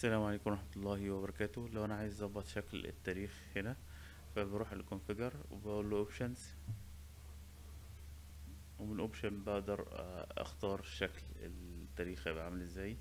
السلام عليكم ورحمة الله وبركاته لو انا عايز اظبط شكل التاريخ هنا فبروح للكونفيجر وبقول له اوبشنز ومن اوبشن بقدر آه، اختار شكل التاريخ هيبقى عامل ازاي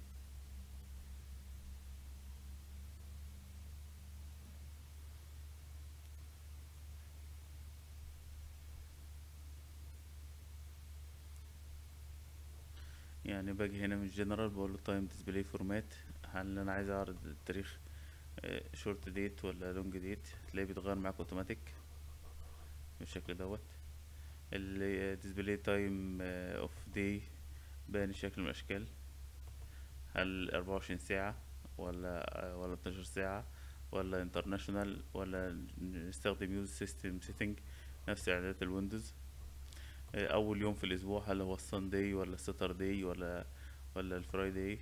يعني باجي هنا من الجنرال بقول له تايم ديسبلاي فورمات هل انا عايز اعرض التاريخ شورت ديت ولا لونج ديت هتلاقيه بيتغير معاك اوتوماتيك بالشكل دوت الديسبلاي تايم اوف داي باين شكل من الاشكال هل 24 ساعة ولا آه، ولا 12 ساعة ولا انترناشونال ولا نستخدم يوز سيستم سيتنج نفس اعدادات الويندوز آه، اول يوم في الاسبوع هل هو السانداي ولا الساترداي ولا ولا الفرايداي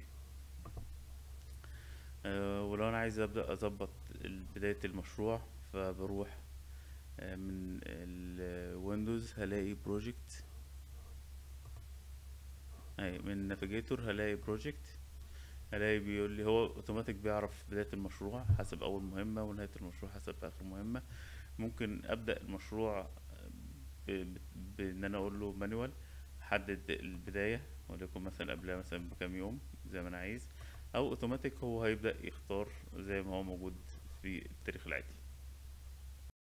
آه، ولو انا عايز ابدا اظبط بدايه المشروع فبروح آه، من الويندوز هلاقي بروجكت اي من النافيجيتور هلاقي بروجكت هلاقي بيقول لي هو اوتوماتيك بيعرف بداية المشروع حسب اول مهمة ونهاية المشروع حسب اخر مهمة ممكن ابدأ المشروع ب- ب- بان انا اقول له مانوال حدد البداية وليكن مثلا قبلها مثلا بكام يوم زي ما انا عايز او اوتوماتيك هو هيبدأ يختار زي ما هو موجود في التاريخ العادي